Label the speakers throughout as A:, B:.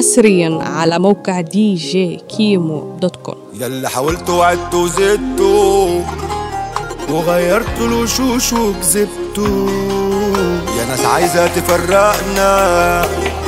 A: حصريا على موقع دي جي كيمو دوت كوم
B: يلا حاولت وعدت وزدته وغيرت الوشوش وكذبته يا ناس عايزة تفرقنا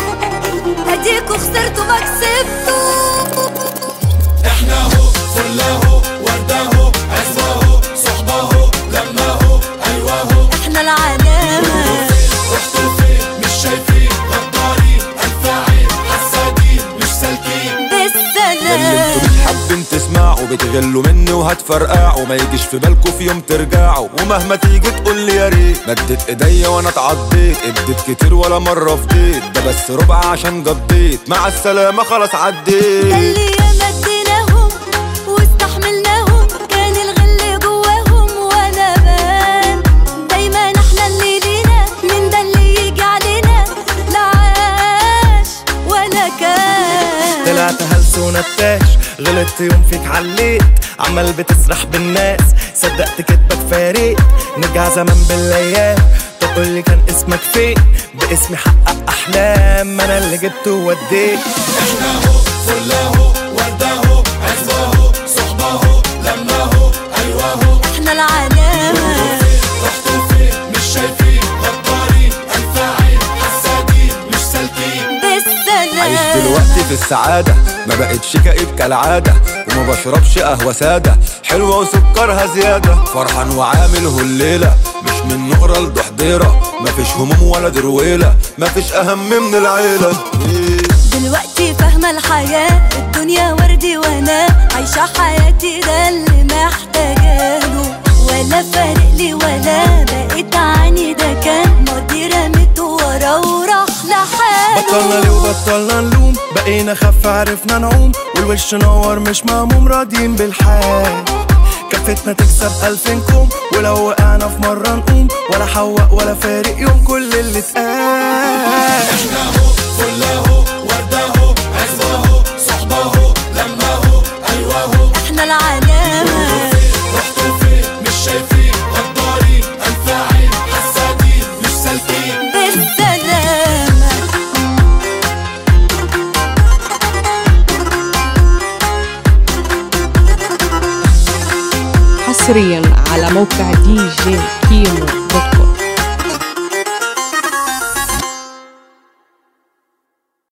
C: اديكوا خسرتوا ما كسبتوا
B: احنا هو فلاهو ورداهو عزواهو صحباهو لماهو ايواهو
C: احنا العلامة
B: رحتوا فين مش شايفين غدارين انفاعين حسادين مش سالكين اللي
C: بالسلام
B: انتوا مش حابين تسمعوا بتغلوا مني وهتفرقعوا ما يجيش في بالكوا في يوم ترجعوا ومهما تيجي تقول لي يا ريت مدت ايديا وانا اتعضيت اديت كتير ولا مره فضيت ده بس ربع عشان قضيت مع السلامه خلاص
C: ده
B: عديت
C: اللي ياما اديناهم واستحملناهم كان الغل جواهم ولا بان دايما احنا اللي لينا من ده اللي يجي علينا لا عاش ولا كان
D: طلعت هلس ونتاش غلطت يوم فيك عليت عمال بتسرح بالناس صدقت كدبك فارق نرجع زمان بالايام تقول لي كان اسمك فين باسمي حقق احلام انا اللي جبته ووديت
B: احنا هو فلاهو ورداهو عزواهو صحباهو لماهو ايواهو
C: احنا العلامة
B: رحتوا فين مش شايفين غدارين انفاعين حسادين مش سالكين عايش
C: بالسلام
B: دلوقتي في السعادة ما بقتش كئيب كالعادة وما بشربش قهوة سادة حلوة وسكرها زيادة فرحان وعامل الليلة مش من نقرة لضحضيرة مفيش هموم ولا درويلة مفيش أهم من العيلة
C: دلوقتي فاهمة الحياة الدنيا وردي وانا عايشة حياتي ده اللي محتاجاله ولا فارق لي ولا بقيت عني ده كان ماضي رميته ورا وراح
D: بطلنا ليه
C: لحاله
D: وبطلنا نلوم بقينا خف عرفنا نعوم والوش نور مش مهموم راضيين بالحال كفتنا تكسب ألفين كوم ولو وقعنا في مرة نقوم ولا حوق ولا فارق يوم كل اللي اتقال
B: احنا هو فلاهو ورداهو عزواهو صحباهو لماهو أيواهو
C: احنا العلامة
B: رحتوا فين مش شايفين غدارين أنفاعين حسادين مش سالكين
C: بالسلامة
A: حصريا على موقع دي جي كيمو دوت كوم